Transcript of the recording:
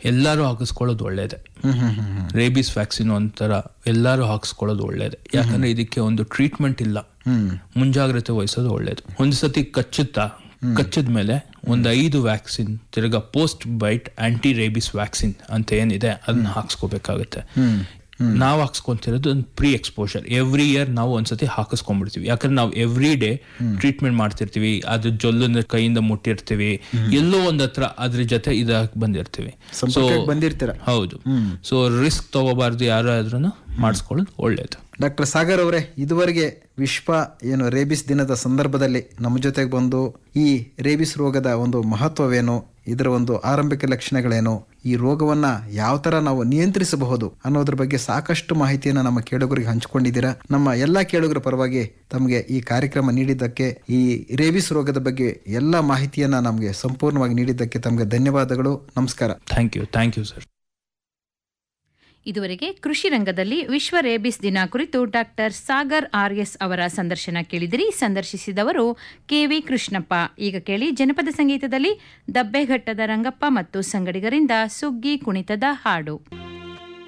ಎಲ್ಲರೂ ಹಾಕಿಸ್ಕೊಳ್ಳೋದು ಒಳ್ಳೇದೆ ಹ್ಮ್ ಹ್ಮ್ ಹ್ಮ್ ಹ್ಮ್ rabies vaccine ಒಂಥರ ಎಲ್ಲರೂ ಹಾಕಿಸ್ಕೊಳ್ಳೋದು ಒಳ್ಳೇದೆ ಯಾಕಂದ್ರೆ ಇದಕ್ಕೆ ಒಂದು ಟ್ರೀಟ್ಮೆಂಟ್ ಇಲ್ಲ ಹ್ಮ್ ಮುಂಜಾಗ್ರತೆ ವಹಿಸೋದು ಒಳ್ಳೇದು ಒಂದು ಸತಿ ಕಚ್ಚುತ್ತಾ ಕಚ್ಚಿದ ಮೇಲೆ ಒಂದು ಐದು ವ್ಯಾಕ್ಸಿನ್ ತಿರ್ಗಾ post bite anti rabies vaccine ಅಂತ ಏನಿದೆ ಅದನ್ನ ಹಾಕ್ಸ್ಕೋಬೇಕಾಗುತ್ತೆ ಹ್ಮ್ ನಾವು ಹಾಕ್ಸ್ಕೊಂತಿರೋದು ಒಂದು ಪ್ರೀ ಎಕ್ಸ್ಪೋಜರ್ ಎವ್ರಿ ಇಯರ್ ನಾವು ಒಂದ್ಸತಿ ಹಾಕಿಸ್ಕೊಂಡ್ಬಿಡ್ತೀವಿ ಯಾಕಂದ್ರೆ ನಾವು ಎವ್ರಿ ಡೇ ಟ್ರೀಟ್ಮೆಂಟ್ ಮಾಡ್ತಿರ್ತೀವಿ ಅದ್ರ ಜೊಲ್ಲನ್ನ ಕೈಯಿಂದ ಮುಟ್ಟಿರ್ತೀವಿ ಎಲ್ಲೋ ಒಂದ್ ಹತ್ರ ಅದ್ರ ಜೊತೆ ಇದಾಗಿ ಬಂದಿರ್ತೀವಿ ಸೊ ಸಂಪರ್ಕಕ್ಕೆ ಬಂದಿರ್ತೀರ ಹೌದು ಸೊ ರಿಸ್ಕ್ ತಗೋಬಾರ್ದು ಯಾರಾದ್ರೂ ಮಾಡಿಸ್ಕೊಳ್ಳೋದು ಒಳ್ಳೇದು ಡಾಕ್ಟರ್ ಸಾಗರ್ ಅವರೇ ಇದುವರೆಗೆ ವಿಶ್ವ ಏನು ರೇಬಿಸ್ ದಿನದ ಸಂದರ್ಭದಲ್ಲಿ ನಮ್ಮ ಜೊತೆಗೆ ಬಂದು ಈ ರೇಬಿಸ್ ರೋಗದ ಒಂದು ಮಹತ್ವವೇನು ಇದರ ಒಂದು ಆರಂಭಿಕ ಲಕ್ಷಣಗಳೇನು ಈ ರೋಗವನ್ನ ಯಾವ ತರ ನಾವು ನಿಯಂತ್ರಿಸಬಹುದು ಅನ್ನೋದ್ರ ಬಗ್ಗೆ ಸಾಕಷ್ಟು ಮಾಹಿತಿಯನ್ನ ನಮ್ಮ ಕೇಳುಗರಿಗೆ ಹಂಚಿಕೊಂಡಿದ್ದೀರಾ ನಮ್ಮ ಎಲ್ಲಾ ಕೇಳುಗರ ಪರವಾಗಿ ತಮಗೆ ಈ ಕಾರ್ಯಕ್ರಮ ನೀಡಿದ್ದಕ್ಕೆ ಈ ರೇಬಿಸ್ ರೋಗದ ಬಗ್ಗೆ ಎಲ್ಲಾ ಮಾಹಿತಿಯನ್ನ ನಮಗೆ ಸಂಪೂರ್ಣವಾಗಿ ನೀಡಿದ್ದಕ್ಕೆ ತಮಗೆ ಧನ್ಯವಾದಗಳು ನಮಸ್ಕಾರ thank you thank you sir ಇದುವರೆಗೆ ಕೃಷಿ ರಂಗದಲ್ಲಿ ವಿಶ್ವ ರೇಬಿಸ್ ದಿನ ಕುರಿತು ಡಾಕ್ಟರ್ ಸಾಗರ್ ಆರ್ಎಸ್ ಅವರ ಸಂದರ್ಶನ ಕೇಳಿದಿರಿ ಸಂದರ್ಶಿಸಿದವರು ಕೆವಿ ಕೃಷ್ಣಪ್ಪ ಈಗ ಕೇಳಿ ಜನಪದ ಸಂಗೀತದಲ್ಲಿ ದಬ್ಬೆಘಟ್ಟದ ರಂಗಪ್ಪ ಮತ್ತು ಸಂಗಡಿಗರಿಂದ ಸುಗ್ಗಿ ಕುಣಿತದ ಹಾಡು